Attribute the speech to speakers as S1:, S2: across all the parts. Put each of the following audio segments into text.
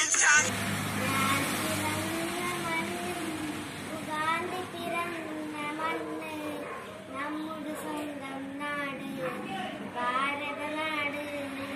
S1: ഉഗാണ്ടി പിറന്ന മണ്ണ് നമ്മുടെ സ്വന്തം നാട് ഭാരതനാട്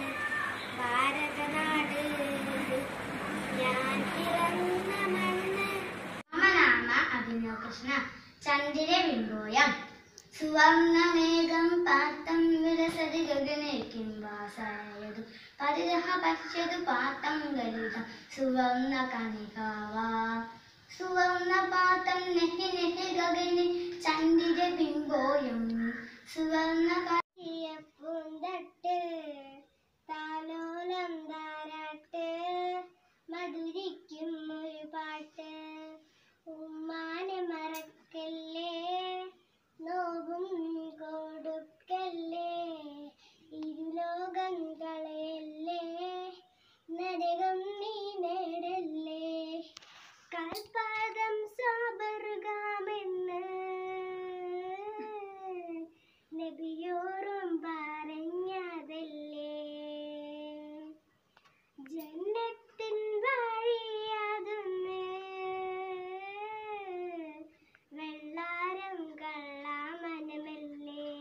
S1: ഭാരതനാട് ഞാൻ പിറന്ന മണ്ണ് രാമനാമ അഭിനവകൃഷ്ണ ചന്ദ്ര ബിംബോയം സുവർണമേഘം പാത്തം വിലസതി ഗഗനേക്കും വാസായതു പരിരഹ പശ്യതു പാത്തം ഗരുതം സുവർണ കണികാവാ സുവർണ പാത്തം നെഹി നെഹി ഗഗനി ചന്ദ്ര ബിംബോയം സുവർണ പൂന്തട്ട് താലോലം താരാട്ട് മധുരിക്കും ഒരു പാട്ട് ഉമ്മാനെ മറക്കല്ലേ നോവും കൊടുക്കല്ലേ ഇരുലോകം കളയല്ലേ നരകം നീ നേടല്ലേ കൽപ്പാദം സ്വാപറുകാമെന്ന് നബിയോറും പറഞ്ഞതല്ലേ ജന്നത്തിൻ വഴിയതൊന്ന് വെള്ളാരം കള്ളാമനമല്ലേ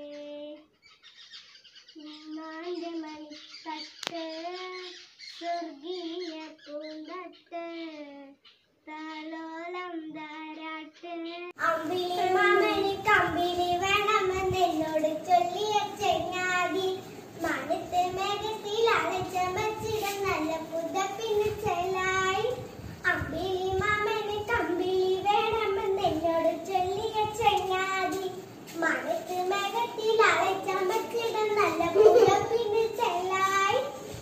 S1: ഉമ്മാന്റെ മണിത്തട്ട് സ്വർഗീയ പൂന്തട്ട് താലോലം താരാട്ട് അമ്പിളി മാമന് കമ്പിളി വേണമെന്ന് എന്നോട് ചൊല്ലിയ ചെങ്ങാതി മണത്ത് മേഘത്തിൽ അലച്ചമച്ചിടം നല്ല പുതപ്പിന് ചെലായി അമ്പിളി മാമന് കമ്പിളി വേണമെന്ന് എന്നോട് ചൊല്ലിയ ചെങ്ങാതി മണത്ത് മേഘത്തിൽ അലച്ചമച്ചിടം നല്ല പുതപ്പിന് ചെലായി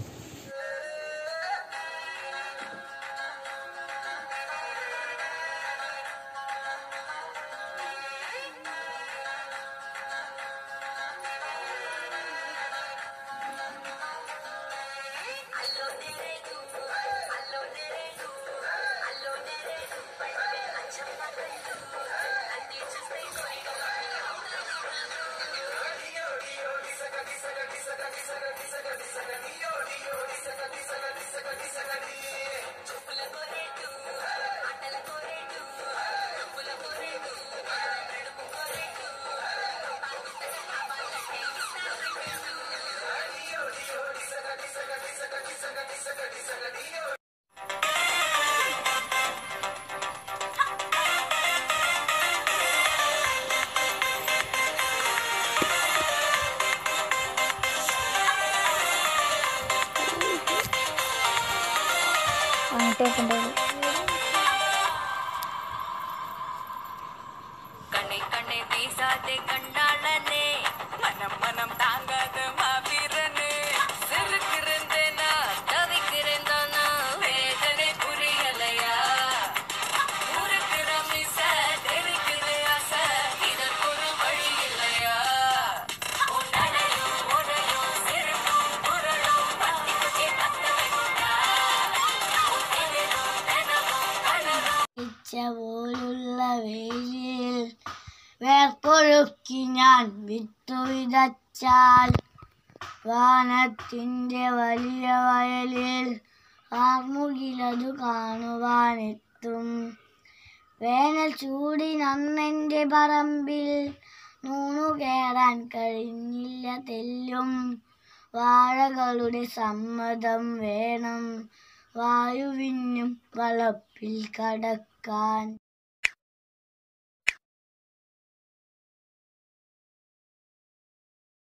S2: கண்ணை கண்ணை வீசாதே கண்ணாளனே மனம் மனம் தாங்காத மாவீரனே சிறுக்கிறேன் தவிக்கிறேன் தானா வேதனை புரியலையா உருக்குற மிச தெரிக்கிற ஆசை இதற்கு ஒரு வழி இல்லையா உன்னடையும் உடையும் சிறுக்கும் குரலும் பத்தி குத்தி பத்த வைக்குண்டா உன்னிலும் தினமும் கலரும்
S1: ഇച്ച പോലുള്ള വെയിലിൽ വേർപ്പൊഴുക്കി ഞാൻ വിത്തു വിതച്ചാൽ വാനത്തിൻ്റെ വലിയ വയലിൽ ആർമുകിലതു കാണുവാനെത്തും വേനൽ ചൂടിനന്നെൻ്റെ പറമ്പിൽ നൂണു കയറാൻ കഴിഞ്ഞില്ല തെല്ലും വാഴകളുടെ സമ്മതം വേണം വായുവിനും വളപ്പിൽ കടക്കാൻ